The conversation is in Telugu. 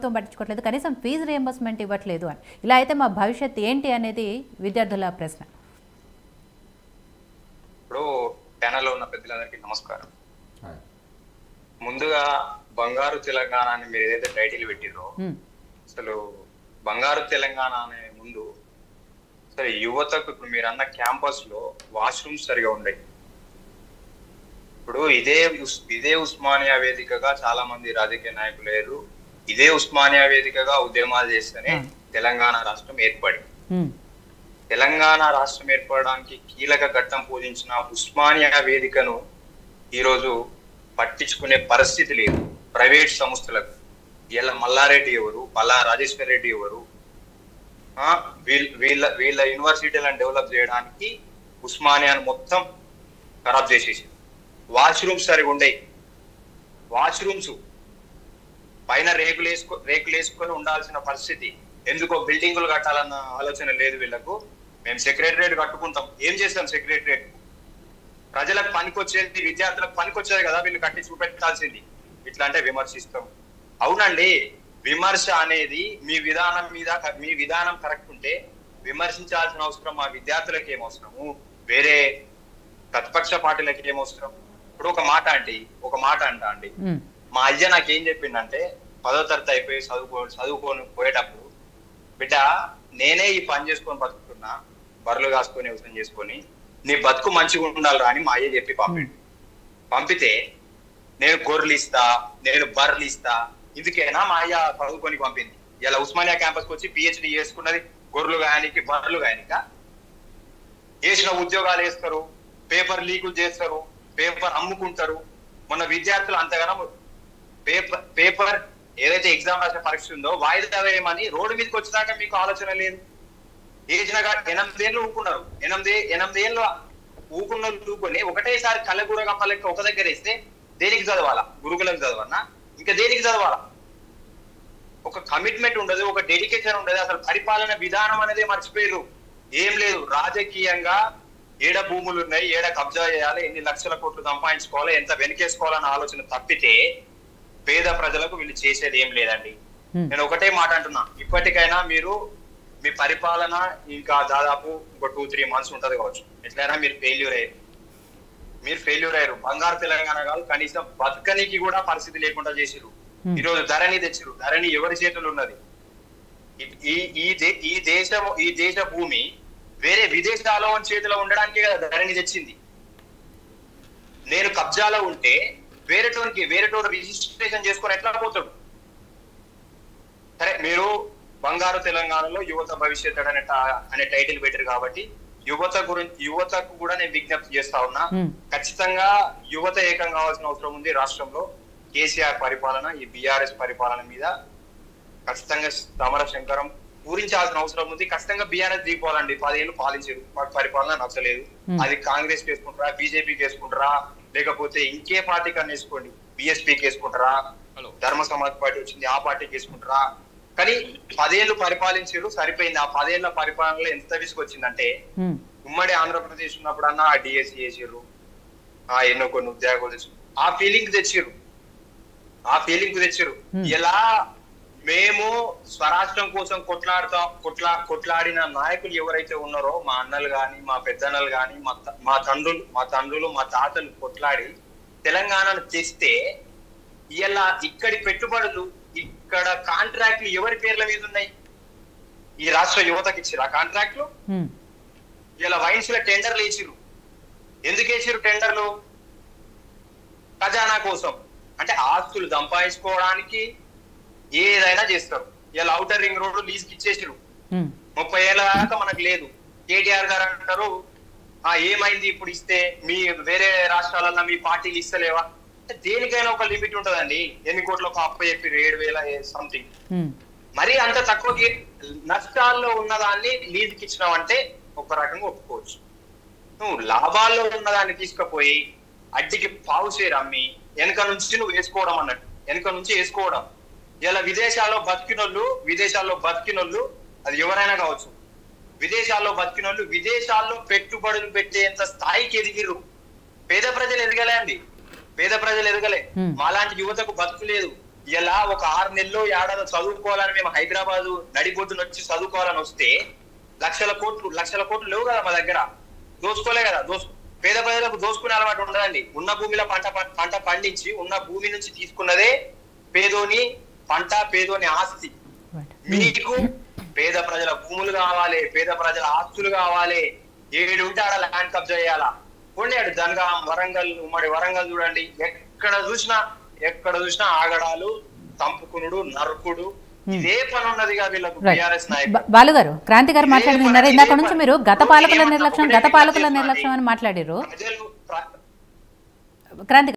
ప్రభుత్వం పట్టించుకోవట్లేదు కనీసం ఫీజు రియంబర్స్మెంట్ ఇవ్వట్లేదు అని ఇలా అయితే మా భవిష్యత్ ఏంటి అనేది విద్యార్థుల ప్రశ్న ఇప్పుడు ప్యానల్లో ఉన్న పెద్దలందరికీ నమస్కారం ముందుగా బంగారు తెలంగాణ అని మీరు ఏదైతే టైటిల్ పెట్టిరో ఉమ్, అసలు బంగారు తెలంగాణ అనే ముందు సరే యువతకు ఇప్పుడు మీరు అన్న క్యాంపస్ లో వాష్రూమ్స్ సరిగా ఉండయి ఇప్పుడు ఇదే ఉస్- ఇదే ఉస్మానియా వేదికగా చాలా మంది రాజకీయ నాయకులు లేరు ఇదే ఉస్మానియా వేదికగా ఉద్యమాలు చేస్తేనే Hmm. తెలంగాణ రాష్ట్రం ఏర్పడింది ఉమ్, తెలంగాణ రాష్ట్రం ఏర్పడడానికి కీలక ఘట్టం పూజించిన ఉస్మానియా వేదికను ఈరోజు పట్టించుకునే పరిస్థితి లేదు ప్రైవేట్ సంస్థలకు ఇలా మల్లారెడ్డి ఎవరు మల్లా రాజేశ్వర్ రెడ్డి ఎవరు ఆ, వీళ్ళ వీళ్ళ వీళ్ళ యూనివర్సిటీలను డెవలప్ చేయడానికి ఉస్మానియాను మొత్తం ఖరాబ్ చేసేసి వాష్రూమ్స్ సరిగా ఉండయి వాష్రూమ్స్ పైన రేకులు వేసుకో రేకులు వేసుకొని ఉండాల్సిన పరిస్థితి ఎందుకో బిల్డింగులు కట్టాలన్న ఆలోచన లేదు వీళ్ళకు మేము సెక్రటరేట్ కట్టుకుంటాం ఏం చేస్తాం సెక్రటరేట్ ప్రజలకు పనికొచ్చేది విద్యార్థులకు పనికొచ్చేది కదా వీళ్ళు కట్టి చూపెట్టాల్సింది ఇట్లా అంటే విమర్శిస్తాం అవునండి విమర్శ అనేది మీ విధానం మీద మీ విధానం కరెక్ట్ ఉంటే విమర్శించాల్సిన అవసరం మా విద్యార్థులకు ఏం అవసరము వేరే ప్రతిపక్ష పార్టీలకి ఏం అవసరం ఇప్పుడు ఒక మాట అండి ఒక మాట అంటా అండి ఉమ్, మా అయ్య నాకేం చెప్పిండంటే పదో తరగతి అయిపోయి చదువుకో చదువుకొని పోయేటప్పుడు బిడ్డ నేనే ఈ పని చేసుకొని బతుకుతున్నా బర్రెలు కాసుకొని వ్యవసాయం చేసుకొని నీ బతుకు మంచిగా ఉండాలిరా అని మా అయ్య చెప్పి పంపిండు పంపితే నేను గొర్రెలు ఇస్తా నేను బర్రెలు ఇస్తా ఇందుకేనా మా అయ్య చదువుకొని పంపింది ఇలా ఉస్మానియా క్యాంపస్ వచ్చి పిహెచ్డి చేసుకున్నది గొర్రెలు గాయనికి బర్రెలు గాయనిక వేసిన ఉద్యోగాలు వేస్తారు పేపర్ లీకులు చేస్తారు పేపర్ అమ్ముకుంటారు మొన్న విద్యార్థులు అంతగానో పేపర్ పేపర్ ఏదైతే ఎగ్జామ్ రాసే పరీక్ష ఉందో వాయిదా వేయమని రోడ్డు మీదకి వచ్చినాక మీకు ఆలోచన లేదు ఏజినగా ఎనిమిదేళ్ళు ఊకున్నారు ఎనిమిది ఎనిమిదేళ్ళు ఊకున్న ఊకొని ఒకటేసారి కళ్ళగూర కప్పలెక్క ఒక దగ్గర వేస్తే దేనికి చదవాలా గురుకులకు చదవన్నా ఇంకా దేనికి చదవాలా ఒక కమిట్మెంట్ ఉండదు ఒక డెడికేషన్ ఉండదు అసలు పరిపాలన విధానం అనేది మర్చిపోయారు ఏం లేదు రాజకీయంగా ఏడ భూములు ఉన్నాయి ఏడ కబ్జా చేయాలి ఎన్ని లక్షల కోట్లు సంపాదించుకోవాలి ఎంత వెనకేసుకోవాలన్న ఆలోచన తప్పితే పేద ప్రజలకు వీళ్ళు చేసేది ఏం లేదండి ఉమ్, నేను ఒకటే మాట అంటున్నా ఇప్పటికైనా మీరు మీ పరిపాలన ఇంకా దాదాపు ఒక టూ త్రీ మంత్స్ ఉంటది కావచ్చు ఎట్లయినా మీరు ఫెయిల్యూర్ అయ్యారు మీరు ఫెయిల్యూర్ అయ్యారు బంగారు తెలంగాణ కాదు కనీసం బతకనికి కూడా పరిస్థితి లేకుండా చేసిరు Hmm. ఈ రోజు ధరణి తెచ్చిరు ధరణి ఎవరి చేతులు ఉన్నది ఈ- ఈ ఈ దే- ఈ దేశం ఈ దేశ భూమి వేరే విదేశాల వాని చేతిలో ఉండడానికే కదా ధరణి తెచ్చింది నేను కబ్జాలో ఉంటే వేరేటోనికి వేరేటోడు రిజిస్ట్రేషన్ చేసుకొని ఎట్లా పోతాడు సరే మీరు బంగారు తెలంగాణలో యువత భవిష్యత్ అనే టా- అనే టైటిల్ పెట్టారు కాబట్టి యువత గురించి యువతకు కూడా నేను విజ్ఞప్తి చేస్తా ఉన్నా ఉమ్, ఖచ్చితంగా యువత ఏకం కావాల్సిన అవసరం ఉంది రాష్ట్రంలో కేసీఆర్ పరిపాలన ఈ బీఆర్ఎస్ పరిపాలన మీద ఖచ్చితంగా సమర శంకరం పూరించాల్సిన అవసరం ఉంది ఖచ్చితంగా బీఆర్ఎస్ దిగిపోవాలండి పదేళ్ళు పాలించారు మాకు పరిపాలన నచ్చలేదు Hmm. అది కాంగ్రెస్ వేసుకుంటారా బీజేపీకి వేసుకుంటారా లేకపోతే ఇంకే పార్టీకి అని వేసుకోండి బిఎస్పీకి వేసుకుంటారా ధర్మ సమాజ్ పార్టీ వచ్చింది ఆ పార్టీకి వేసుకుంటారా కానీ పదేళ్ళు పరిపాలించారు సరిపోయింది ఆ పదేళ్ల పరిపాలనలో ఎంత విసుకొచ్చిందంటే ఉమ్, ఉమ్మడి ఆంధ్రప్రదేశ్ ఉన్నప్పుడన్నా ఆ డిఎస్సి చేసిర్రు ఆ ఎన్నో కొన్ని ఉద్యోగాలు తెచ్చారు ఆ ఫీలింగ్ తెచ్చిర్రు ఆ ఫీలింగ్ తెచ్చిర్రు Hmm. ఇలా మేము స్వరాష్ట్రం కోసం కొట్లాడుతాం కొట్లా కొట్లాడిన నాయకులు ఎవరైతే ఉన్నారో మా అన్నలు గాని మా పెద్దన్నలు గాని మా త- మా తండ్రులు మా తండ్రులు మా తాతలు కొట్లాడి తెలంగాణను తెస్తే ఇలా ఇక్కడి పెట్టుబడులు ఇక్కడ కాంట్రాక్ట్లు ఎవరి పేర్ల మీద ఉన్నాయి ఈ రాష్ట్ర యువతకి ఇచ్చారు ఆ కాంట్రాక్ట్లు ఉమ్, ఇలా వైన్స్ లో టెండర్లు వేసిరు ఎందుకు వేసిరు టెండర్లు ఖజానా కోసం అంటే ఆస్తులు సంపాదించుకోవడానికి ఏదైనా చేస్తారు ఇలా అవుటర్ రింగ్ రోడ్ లీజ్కి ఇచ్చేసిరు ఉమ్, ముప్పై ఏళ్ళ దాకా మనకు లేదు కేటీఆర్ గారు అంటారు ఆ ఏమైంది ఇప్పుడు ఇస్తే మీ వేరే రాష్ట్రాలన్నా మీ పార్టీలు ఇస్తలేవా అంటే దేనికైనా ఒక లిమిట్ ఉంటదండి ఎన్ని కోట్లకు అప్పు చెప్పి ఏడు వేల సంథింగ్ ఉమ్, మరి అంత తక్కువకి నష్టాల్లో ఉన్నదాన్ని లీజుకి ఇచ్చినావంటే ఒక రకంగా ఒప్పుకోవచ్చు నువ్వు లాభాల్లో ఉన్నదాన్ని తీసుకుపోయి అడ్డికి పావు సేరు అమ్మి వెనక నుంచి నువ్వు వేసుకోవడం అన్నట్టు వెనక నుంచి వేసుకోవడం ఇలా విదేశాల్లో బతికినోళ్ళు విదేశాల్లో బతికినోళ్ళు అది ఎవరైనా కావచ్చు విదేశాల్లో బతికినోళ్ళు విదేశాల్లో పెట్టుబడులు పెట్టేంత స్థాయికి ఎదిగిర్రు పేద ప్రజలు ఎదగలే అండి పేద ప్రజలు ఎదగలే Hmm. మాలాంటి యువతకు బతుకు లేదు ఇలా ఒక ఆరు నెలలు ఏడాది చదువుకోవాలని మేము హైదరాబాద్ నడిబొడ్డున వచ్చి చదువుకోవాలని వస్తే లక్షల కోట్లు లక్షల కోట్లు లేవు కదా మా దగ్గర దోసుకోలే కదా దోసు పేద ప్రజలకు దోసుకునే అలవాటు ఉండదండి ఉన్న భూమిలో పంట ప- పంట పండించి ఉన్న భూమి నుంచి తీసుకున్నదే పేదోని పంట పేదోని ఆస్తి రైట్. మీకు పేద ప్రజల భూములు కావాలి పేద ప్రజల ఆస్తులు కావాలి ఏడు ఉంటే ఆడ ల్యాండ్ కబ్జా చేయాలా కొండాడు జనగాం వరంగల్ ఉమ్మడి వరంగల్ చూడండి ఎక్కడ చూసినా ఎక్కడ చూసినా ఆగడాలు తంపుకునుడు నరుకుడు ఇదే పని ఉన్నదిగా వీళ్ళకు రైట్. టిఆర్ఎస్ నాయకులు బ- బాలు గారు క్రాంతి గారు మాట్లాడింది విన్నారా ఇదే ఇందాక పని. నుంచి మీరు గత పాలకుల నిర్లక్ష్యం గత పాలకుల నిర్లక్ష్యం అని మాట్లాడారు ప్రజలు ప్ర- క్రాంతి